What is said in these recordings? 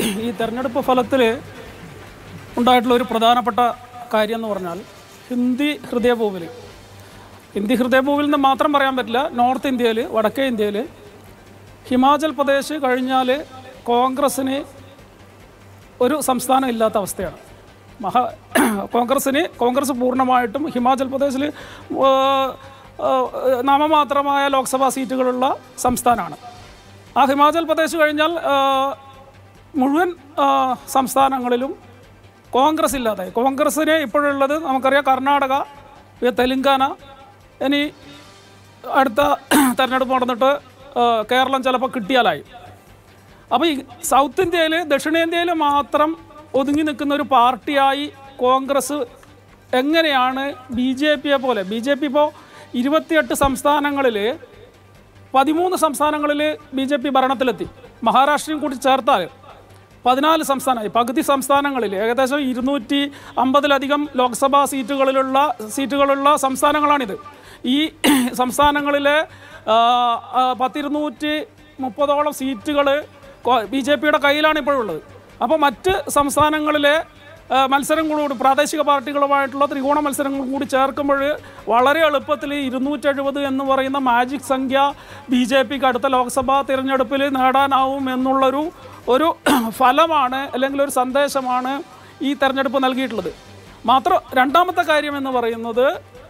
ഈ തെരഞ്ഞെടുപ്പ് ഫലത്തിൽ ഉണ്ടായിട്ടുള്ള ഒരു പ്രധാനപ്പെട്ട കാര്യം എന്ന് പറഞ്ഞാൽ ഹിന്ദി ഹൃദയഭൂവിൽ ഹിന്ദി ഹൃദയഭൂവിൽ നിന്ന് മാത്രം പറയാൻ പറ്റില്ല നോർത്ത് ഇന്ത്യയിൽ വടക്കേ ഇന്ത്യയിൽ ഹിമാചൽ പ്രദേശ് കഴിഞ്ഞാൽ കോൺഗ്രസ്സിന് ഒരു സംസ്ഥാനം ഇല്ലാത്ത അവസ്ഥയാണ് മഹാ കോൺഗ്രസ്സിന് കോൺഗ്രസ് പൂർണ്ണമായിട്ടും ഹിമാചൽ പ്രദേശിൽ ആ, ആ, നാമമാത്രമായ ലോക്സഭാ സീറ്റുകളുള്ള സംസ്ഥാനമാണ് ആ ഹിമാചൽ പ്രദേശ് കഴിഞ്ഞാൽ ആ, മുഴുവൻ ആ, സംസ്ഥാനങ്ങളിലും കോൺഗ്രസ് ഇല്ലാതായി കോൺഗ്രസ്സിന് ഇപ്പോഴുള്ളത് നമുക്കറിയാം കർണാടക പിന്നെ തെലുങ്കാന ഇനി അടുത്ത തെരഞ്ഞെടുപ്പ് നടന്നിട്ട് ആ, കേരളം ചിലപ്പോൾ കിട്ടിയാലായി അപ്പോൾ ഈ സൗത്ത് ഇന്ത്യയിൽ ദക്ഷിണേന്ത്യയിൽ മാത്രം ഒതുങ്ങി നിൽക്കുന്ന ഒരു പാർട്ടിയായി കോൺഗ്രസ് എങ്ങനെയാണ് ബി ജെ പിയെ പോലെ ബി ജെ പി ഇപ്പോൾ ഇരുപത്തിയെട്ട് സംസ്ഥാനങ്ങളിൽ പതിമൂന്ന് സംസ്ഥാനങ്ങളിൽ ബി ജെ പി ഭരണത്തിലെത്തി മഹാരാഷ്ട്രയും കൂടി ചേർത്താൽ പതിനാല് സംസ്ഥാനമായി പകുതി സംസ്ഥാനങ്ങളിൽ ഏകദേശം ഇരുന്നൂറ്റി അമ്പതിലധികം ലോക്സഭാ സീറ്റുകളിലുള്ള സീറ്റുകളുള്ള സംസ്ഥാനങ്ങളാണിത് ഈ സംസ്ഥാനങ്ങളിലെ ആ, ആ, പത്തിരുന്നൂറ്റി മുപ്പതോളം സീറ്റുകൾ ബി ജെ പിയുടെ കയ്യിലാണ് ഇപ്പോഴുള്ളത് അപ്പോൾ മറ്റ് സംസ്ഥാനങ്ങളിലെ ആ, മത്സരം കൂടി പ്രാദേശിക പാർട്ടികളുമായിട്ടുള്ള ത്രികോണ മത്സരങ്ങൾ കൂടി ചേർക്കുമ്പോൾ വളരെ എളുപ്പത്തിൽ ഇരുന്നൂറ്റി എഴുപത് എന്ന് പറയുന്ന മാജിക് സംഖ്യ ബി ജെ പിക്ക് അടുത്ത ലോക്സഭാ തിരഞ്ഞെടുപ്പിൽ നേടാനാവും എന്നുള്ളൊരു ഒരു ഫലമാണ് അല്ലെങ്കിൽ ഒരു സന്ദേശമാണ് ഈ തെരഞ്ഞെടുപ്പ് നൽകിയിട്ടുള്ളത് മാത്രം രണ്ടാമത്തെ കാര്യം എന്ന് പറയുന്നത്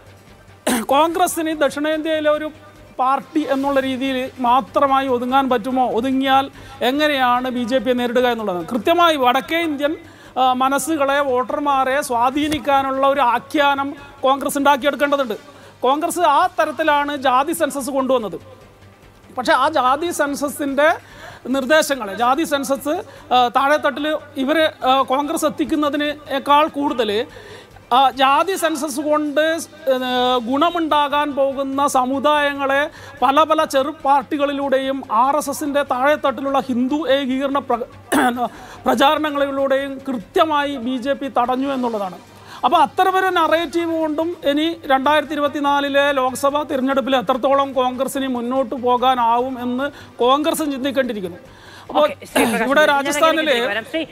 കോൺഗ്രസ്സിന് ദക്ഷിണേന്ത്യയിലെ ഒരു പാർട്ടി എന്നുള്ള രീതിയിൽ മാത്രമായി ഒതുങ്ങാൻ പറ്റുമോ ഒതുങ്ങിയാൽ എങ്ങനെയാണ് ബി ജെ പിയെ നേരിടുക എന്നുള്ളത് കൃത്യമായി വടക്കേ ഇന്ത്യൻ ആ, മനസ്സുകളെ വോട്ടർമാരെ സ്വാധീനിക്കാനുള്ള ഒരു ആഖ്യാനം കോൺഗ്രസ് ഉണ്ടാക്കിയെടുക്കേണ്ടതുണ്ട് കോൺഗ്രസ് ആ തരത്തിലാണ് ജാതി സെൻസസ് കൊണ്ടുവന്നത് പക്ഷേ ആ ജാതി സെൻസസിൻ്റെ നിർദ്ദേശങ്ങൾ ജാതി സെൻസസ് ആ, താഴെത്തട്ടിൽ ഇവർ കോൺഗ്രസ് എത്തിക്കുന്നതിനേക്കാൾ കൂടുതൽ ആ, ജാതി സെൻസസ് കൊണ്ട് ഏ, ഗുണമുണ്ടാകാൻ പോകുന്ന സമുദായങ്ങളെ പല പല ചെറു പാർട്ടികളിലൂടെയും ആർ എസ് എസിൻ്റെ താഴെത്തട്ടിലുള്ള ഹിന്ദു ഏകീകരണ പ്ര പ്രചാരണങ്ങളിലൂടെയും കൃത്യമായി ബി ജെ പി തടഞ്ഞു എന്നുള്ളതാണ് അപ്പോൾ അത്തരമൊരു നറേറ്റീവ് കൊണ്ടും ഇനി രണ്ടായിരത്തി ഇരുപത്തിനാലിലെ ലോക്സഭാ തിരഞ്ഞെടുപ്പിൽ എത്രത്തോളം കോൺഗ്രസിന് മുന്നോട്ട് പോകാനാവും എന്ന് കോൺഗ്രസ് ചിന്തിക്കേണ്ടിയിരിക്കുന്നു അപ്പോൾ ഓക്കേ, ശ്രീ പ്രകാശ്, ഇവിടെ ഞാൻ രാജസ്ഥാനിൽ അങ്ങനെയൊക്കെ വരാം. ശ്രീ